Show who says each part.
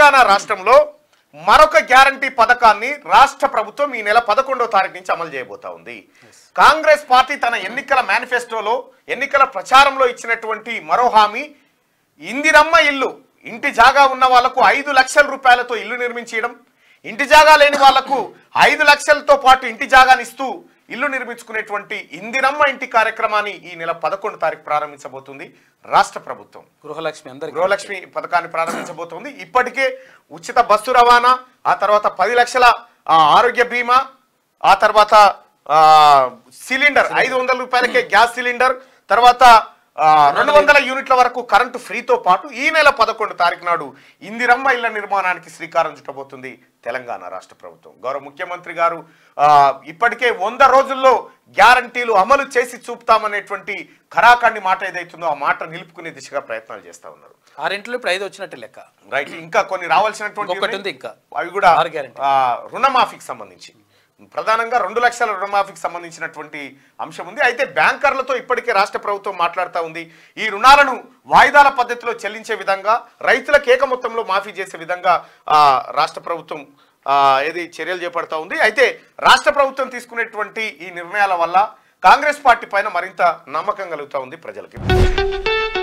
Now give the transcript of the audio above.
Speaker 1: తెలంగాణ రాష్ట్రంలో మరొక గ్యారంటీ పథకాన్ని రాష్ట్ర ప్రభుత్వం ఈ నెల పదకొండవ తారీఖు నుంచి అమలు చేయబోతా ఉంది కాంగ్రెస్ పార్టీ తన ఎన్నికల మేనిఫెస్టోలో ఎన్నికల ప్రచారంలో ఇచ్చినటువంటి మరో హామీ ఇందిరమ్మ ఇల్లు ఇంటి జాగా ఉన్న వాళ్లకు ఐదు లక్షల రూపాయలతో ఇల్లు నిర్మించడం ఇంటి జాగా లేని వాళ్లకు ఐదు లక్షలతో పాటు ఇంటి జాగాని ఇస్తూ ఇల్లు నిర్మించుకునేటువంటి ఇందిరమ్మ ఇంటి కార్యక్రమాన్ని ఈ నెల పదకొండు తారీఖు ప్రారంభించబోతుంది రాష్ట్ర ప్రభుత్వం
Speaker 2: గృహలక్ష్మి అందరికి
Speaker 1: గృహలక్ష్మి పథకాన్ని ప్రారంభించబోతోంది ఇప్పటికే ఉచిత బస్సు రవాణా ఆ తర్వాత పది లక్షల ఆ, ఆరోగ్య బీమా ఆ తర్వాత ఆ, సిలిండర్ ఐదు వందల రూపాయలకే గ్యాస్ సిలిండర్ తర్వాత ఆ, రెండు వందల యూనిట్ల వరకు కరెంటు ఫ్రీతో పాటు ఈ నెల పదకొండు తారీఖు నాడు ఇందిరమ్మ ఇళ్ల నిర్మాణానికి శ్రీకారం చుట్టబోతుంది తెలంగాణ రాష్ట్ర ప్రభుత్వం గౌరవ ముఖ్యమంత్రి గారు ఆ, ఇప్పటికే వంద రోజుల్లో గ్యారంటీలు అమలు చేసి చూపుతామనేటువంటి ఖరాఖండి మాట ఏదైతుందో ఆ మాట నిలుపుకునే దిశగా ప్రయత్నాలు చేస్తా ఉన్నారు
Speaker 2: ఆరింట్లో ఇప్పుడు ఐదు వచ్చినట్టు లెక్క
Speaker 1: రైట్ ఇంకా కొన్ని రావాల్సినటువంటి
Speaker 2: ఇంకొకటి ఉంది ఇంకా.
Speaker 1: అవి కూడా
Speaker 2: ఆరు guarantee.
Speaker 1: ఆ, రుణమాఫీకి సంబంధించి ప్రధానంగా రెండు లక్షల రుణమాఫీకి సంబంధించినటువంటి అంశం ఉంది అయితే బ్యాంకర్లతో ఇప్పటికే రాష్ట్ర ప్రభుత్వం మాట్లాడుతూ ఉంది ఈ రుణాలను వాయిదాల పద్ధతిలో చెల్లించే విధంగా రైతులకు ఏక మొత్తంలో మాఫీ చేసే విధంగా ఆ, రాష్ట్ర ప్రభుత్వం ఆ, ఏది చర్యలు చేపడతా ఉంది అయితే రాష్ట్ర ప్రభుత్వం తీసుకునేటువంటి ఈ నిర్ణయాల వల్ల కాంగ్రెస్ పార్టీ పైన మరింత నమ్మకం కలుగుతా ఉంది ప్రజలకి